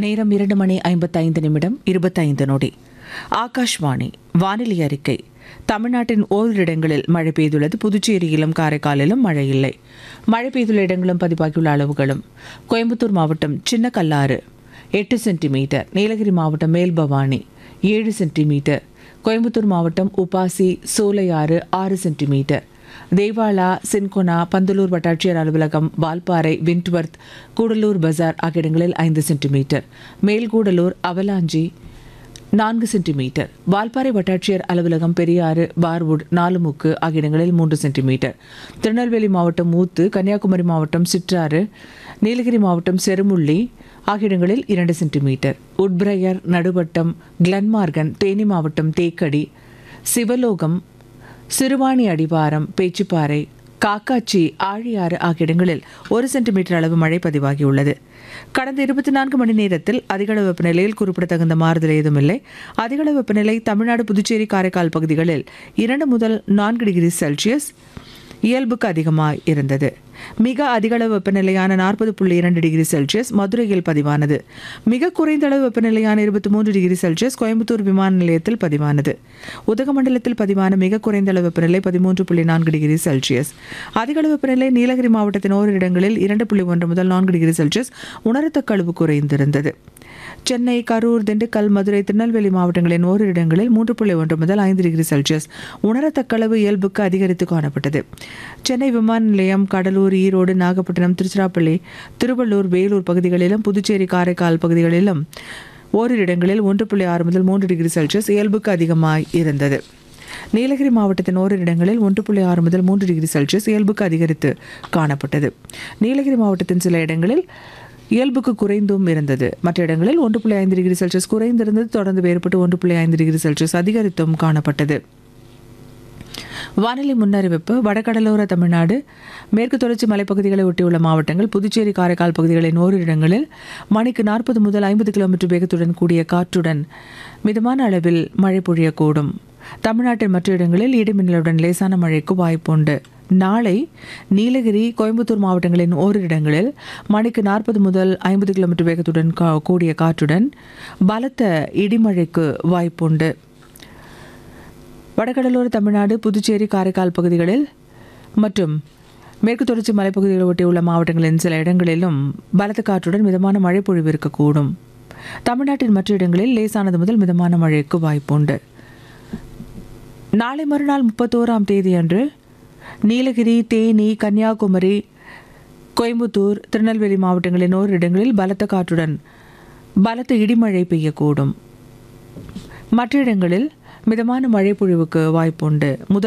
நேரம் இரண்டு மணி ஐம்பத்தைந்து நிமிடம் இருபத்தைந்து நொடி ஆகாஷ்வாணி வானிலை அறிக்கை தமிழ்நாட்டின் ஓரிரு இடங்களில் மழை பெய்துள்ளது புதுச்சேரியிலும் காரைக்காலிலும் மழை இல்லை மழை பெய்துள்ள இடங்களும் பதிவாகியுள்ள அளவுகளும் கோயம்புத்தூர் மாவட்டம் சின்ன கல்லாறு எட்டு சென்டிமீட்டர் நீலகிரி மாவட்டம் மேல்பவானி ஏழு சென்டிமீட்டர் கோயம்புத்தூர் மாவட்டம் உபாசி சோலையாறு ஆறு சென்டிமீட்டர் தேவாலா சின்கொனா பந்தலூர் வட்டாட்சியர் அலுவலகம் வால்பாறை விண்ட்வர்த் கூடலூர் பஜார் ஆகிய இடங்களில் ஐந்து சென்டிமீட்டர் மேல்கூடலூர் அவலாஞ்சி நான்கு சென்டிமீட்டர் வால்பாறை வட்டாட்சியர் அலுவலகம் பெரியாறு பார்வுட் நாலுமுக்கு ஆகிய இடங்களில் மூன்று சென்டிமீட்டர் திருநெல்வேலி மாவட்டம் மூத்து கன்னியாகுமரி மாவட்டம் சிற்றாறு நீலகிரி மாவட்டம் செருமுள்ளி ஆகிய இடங்களில் இரண்டு centimetre Woodbriar Naduvattam Glenmorgan Theni மாவட்டம் தேக்கடி சிவலோகம் சிறுவாணி அடிவாரம் பேச்சுப்பாறை காக்காச்சி ஆழியாறு ஆகிய இடங்களில் ஒரு சென்டிமீட்டர் அளவு மழை பதிவாகியுள்ளது கடந்த இருபத்தி நான்கு மணி நேரத்தில் அதிகளவு வெப்பநிலையில் குறிப்பிடத்தகுந்த மாறுதல் ஏதும் இல்லை அதிகளவு வெப்பநிலை தமிழ்நாடு புதுச்சேரி காரைக்கால் பகுதிகளில் இரண்டு முதல் நான்கு டிகிரி செல்சியஸ் இயல்புக்கு அதிகமாய் இருந்தது மிக அதிகளவு வெப்பநிலையான நாற்பது புள்ளி இரண்டு டிகிரி செல்சியஸ் மதுரையில் பதிவானது மிக குறைந்த அளவு வெப்பநிலையான இருபத்தி மூன்று டிகிரி செல்சியஸ் கோயம்புத்தூர் விமான நிலையத்தில் பதிவானது உதகமண்டலத்தில் பதிவான மிக குறைந்த அளவு வெப்பநிலை பதிமூன்று புள்ளி நான்கு டிகிரி செல்சியஸ் அதிகளவு வெப்பநிலை நீலகிரி மாவட்டத்தின் ஓரிரு இடங்களில் இரண்டு புள்ளி ஒன்று முதல் நான்கு டிகிரி செல்சியஸ் உணரத்தக்க அளவு குறைந்திருந்தது சென்னை கரூர் திண்டுக்கல் மதுரை திருநெல்வேலி மாவட்டங்களின் ஓரிரு இடங்களில் மூன்று புள்ளி ஒன்று முதல் ஐந்து டிகிரி செல்சியஸ் உணரத்தக்க அளவு இயல்புக்கு அதிகரித்து காணப்பட்டது சென்னை விமான நிலையம் கடலூர் ஈரோடு நாகப்பட்டினம் திருச்சிராப்பள்ளி திருவள்ளூர் வேலூர் பகுதிகளிலும் புதுச்சேரி காரைக்கால் பகுதிகளிலும் ஓரிரு இடங்களில் ஒன்று புள்ளி ஆறு முதல் மூன்று டிகிரி செல்சியஸ் இயல்புக்கு அதிகமாய் இருந்தது நீலகிரி மாவட்டத்தின் ஓரிரு இடங்களில் ஒன்று புள்ளி ஆறு முதல் மூன்று டிகிரி செல்சியஸ் இயல்புக்கு அதிகரித்து காணப்பட்டது நீலகிரி மாவட்டத்தின் சில இடங்களில் இயல்புக்கு குறைந்தும் இருந்தது மற்ற இடங்களில் ஒன்று புள்ளி ஐந்து டிகிரி செல்சியஸ் குறைந்திருந்தது தொடர்ந்து வேறுபட்டு ஒன்று புள்ளி ஐந்து டிகிரி செல்சியஸ் அதிகரித்தும் காணப்பட்டது வானிலை முன்னறிவிப்பு வடகடலோர தமிழ்நாடு மேற்கு தொடர்ச்சி மலைப்பகுதிகளை ஒட்டியுள்ள மாவட்டங்கள் புதுச்சேரி காரைக்கால் பகுதிகளின் ஓரிரு இடங்களில் மணிக்கு நாற்பது முதல் ஐம்பது கிலோமீட்டர் வேகத்துடன் கூடிய காற்றுடன் மிதமான அளவில் மழை பொழியக்கூடும் தமிழ்நாட்டின் மற்ற இடங்களில் இடிமின்னலுடன் லேசான மழைக்கு வாய்ப்புண்டு நாளை நீலகிரி கோயம்புத்தூர் மாவட்டங்களின் ஓரிரு இடங்களில் மணிக்கு நாற்பது முதல் ஐம்பது கிலோமீட்டர் வேகத்துடன் கா- கூடிய காற்றுடன் பலத்த இடிமழைக்கு வாய்ப்புண்டு வடகடலோர தமிழ்நாடு புதுச்சேரி காரைக்கால் பகுதிகளில் மற்றும் மேற்கு தொடர்ச்சி மலைப்பகுதிகளை ஒட்டியுள்ள மாவட்டங்களின் சில இடங்களிலும் பலத்த காற்றுடன் மிதமான மழை பொழிவு இருக்கக்கூடும் தமிழ்நாட்டின் மற்ற இடங்களில் லேசானது முதல் மிதமான மழைக்கு வாய்ப்புண்டு நாளை மறுநாள் முப்பத்தோராம் தேதி அன்று நீலகிரி தேனி கன்னியாகுமரி கோயம்புத்தூர் திருநெல்வேலி மாவட்டங்களின் ஓரிரு இடங்களில் பலத்த காற்றுடன் பலத்த இடிமழை பெய்யக்கூடும் மற்ற இடங்களில் மிதமான மழை பொழிவுக்கு வாய்ப்புண்டு முதல்